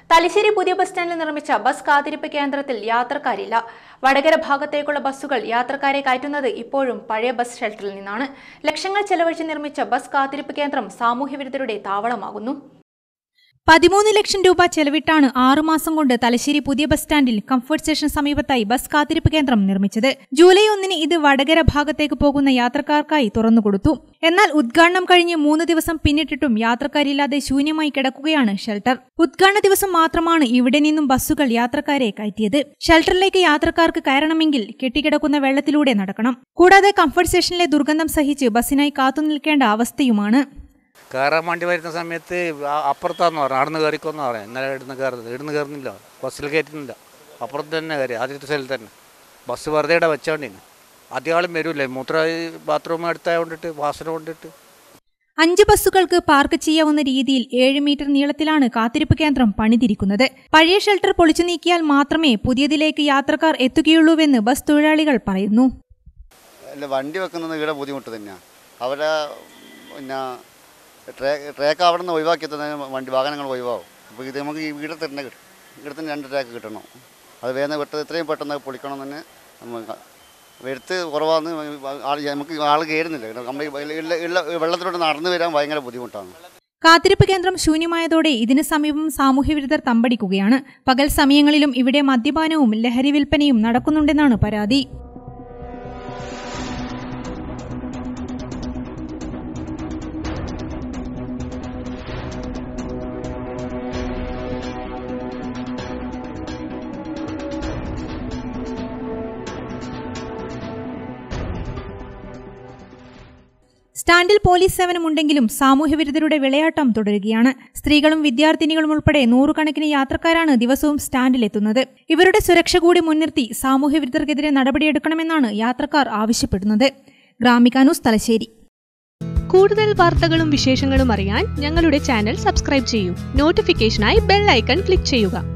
തലശ്ശേരി പുതിയ ബസ് സ്റ്റാൻഡിൽ നിർമ്മിച്ച ബസ് കാത്തിരിപ്പ് കേന്ദ്രത്തിൽ യാത്രക്കാരില്ല വടകര ഭാഗത്തേക്കുള്ള ബസ്സുകൾ യാത്രക്കാരെ കയറ്റുന്നത് ഇപ്പോഴും പഴയ ബസ് ഷെൽട്ടറിൽ നിന്നാണ് ലക്ഷങ്ങൾ ചെലവഴിച്ച് നിർമ്മിച്ച ബസ് കാത്തിരിപ്പ് കേന്ദ്രം സാമൂഹ്യവിരുദ്ധരുടെ താവളമാകുന്നു പതിമൂന്ന് ലക്ഷം രൂപ ചെലവിട്ടാണ് ആറുമാസം കൊണ്ട് തലശ്ശേരി പുതിയ ബസ് സ്റ്റാൻഡിൽ കംഫർട്ട് സ്റ്റേഷൻ സമീപത്തായി ബസ് കാത്തിരിപ്പ് കേന്ദ്രം നിർമ്മിച്ചത് ജൂലൈ ഒന്നിന് ഇത് വടകര ഭാഗത്തേക്ക് പോകുന്ന യാത്രക്കാർക്കായി തുറന്നുകൊടുത്തു എന്നാൽ ഉദ്ഘാടനം കഴിഞ്ഞ് മൂന്ന് ദിവസം പിന്നിട്ടിട്ടും യാത്രക്കാരില്ലാതെ ശൂന്യമായി കിടക്കുകയാണ് ഷെൽട്ടർ ഉദ്ഘാടന ദിവസം മാത്രമാണ് ഇവിടെ നിന്നും ബസ്സുകൾ യാത്രക്കാരെ കയറ്റിയത് ഷെൽട്ടറിലേക്ക് യാത്രക്കാർക്ക് കയറണമെങ്കിൽ കെട്ടിക്കിടക്കുന്ന വെള്ളത്തിലൂടെ നടക്കണം കൂടാതെ കംഫർട്ട് സ്റ്റേഷനിലെ ദുർഗന്ധം സഹിച്ച് ബസ്സിനായി കാത്തുനിൽക്കേണ്ട അവസ്ഥയുമാണ് കയറാൻ വേണ്ടി വരുന്ന സമയത്ത് ആ- അപ്പുറത്താന്ന് പറഞ്ഞു നടന്ന് കയറിക്കോന്ന് പറയാം ഇന്നലെ ഇടുന്ന് കയറുന്നത് ഇടുന്ന് കയറുന്നില്ല ബസ്സിൽ കയറ്റുന്നില്ല അപ്പുറത്ത് തന്നെ കയറി ആദ്യത്തെ സ്ഥലത്ത് തന്നെ ബസ് വെറുതെ ഇവിടെ വെച്ചോണ്ടിന് അധികം ആളും വരൂലേ മൂത്ര ബാത്റൂം അടുത്തായതുകൊണ്ടിട്ട് വാസന കൊണ്ടിട്ട് അഞ്ച് ബസ്സുകൾക്ക് പാർക്ക് ചെയ്യാവുന്ന രീതിയിൽ ഏഴ് മീറ്റർ നീളത്തിലാണ് കാത്തിരിപ്പ് കേന്ദ്രം പണിതിരിക്കുന്നത് പഴയ ഷെൽട്ടർ പൊളിച്ചു നീക്കിയാൽ മാത്രമേ പുതിയതിലേക്ക് യാത്രക്കാർ എത്തുകയുള്ളൂവെന്ന് ബസ് തൊഴിലാളികൾ പറയുന്നു അല്ല വണ്ടി വെക്കുന്നത് ഇവിടെ ബുദ്ധിമുട്ട് തന്നെയാണ് അവിടെ പിന്നെ ട്രേ ട്രാക്ക് അവിടെ നിന്ന് ഒഴിവാക്കി തന്നെ വണ്ടി വാഹനങ്ങൾ ഒഴിവാകും അപ്പോൾ ഇത് നമുക്ക് ഈ ഇവിടെ തന്നെ കിട്ടും ഇവിടെ തന്നെ രണ്ട് ട്രാക്ക് കിട്ടണം അത് വേഗം പെട്ടെന്ന് എത്രയും പെട്ടെന്ന് പൊളിക്കണം തന്നെ നമുക്ക് എടുത്ത് കുറവാന്ന് ആൾ നമുക്ക് ആൾ കയറുന്നില്ല നമ്മൾ ഈ ഉള്ള- ഉള്ള വെള്ളത്തിലോട്ട് നടന്നു വരാൻ ഭയങ്കര ബുദ്ധിമുട്ടാണ് കാത്തിരിപ്പ് കേന്ദ്രം ശൂന്യമായതോടെ ഇതിന് സമീപം സാമൂഹ്യവിരുദ്ധർ തമ്പടിക്കുകയാണ് പകൽ സമയങ്ങളിലും ഇവിടെ മദ്യപാനവും ലഹരി വിൽപ്പനയും നടക്കുന്നുണ്ടെന്നാണ് പരാതി സ്റ്റാൻഡിൽ പോലീസ് സേവനമുണ്ടെങ്കിലും സാമൂഹ്യവിരുദ്ധരുടെ വിളയാട്ടം തുടരുകയാണ് സ്ത്രീകളും വിദ്യാർത്ഥിനികളും ഉൾപ്പെടെ നൂറുകണക്കിന് യാത്രക്കാരാണ് ദിവസവും സ്റ്റാൻഡിലെത്തുന്നത് ഇവരുടെ സുരക്ഷ കൂടി മുൻനിർത്തി സാമൂഹ്യവിരുദ്ധർക്കെതിരെ നടപടിയെടുക്കണമെന്നാണ് യാത്രക്കാർ ആവശ്യപ്പെടുന്നത് ഗ്രാമിക ന്യൂസ് തലശ്ശേരി കൂടുതൽ വാർത്തകളും വിശേഷങ്ങളും അറിയാൻ ഞങ്ങളുടെ ചാനൽ സബ്സ്ക്രൈബ് ചെയ്യൂ നോട്ടിഫിക്കേഷനായി ബെൽ ഐക്കൺ ക്ലിക്ക് ചെയ്യുക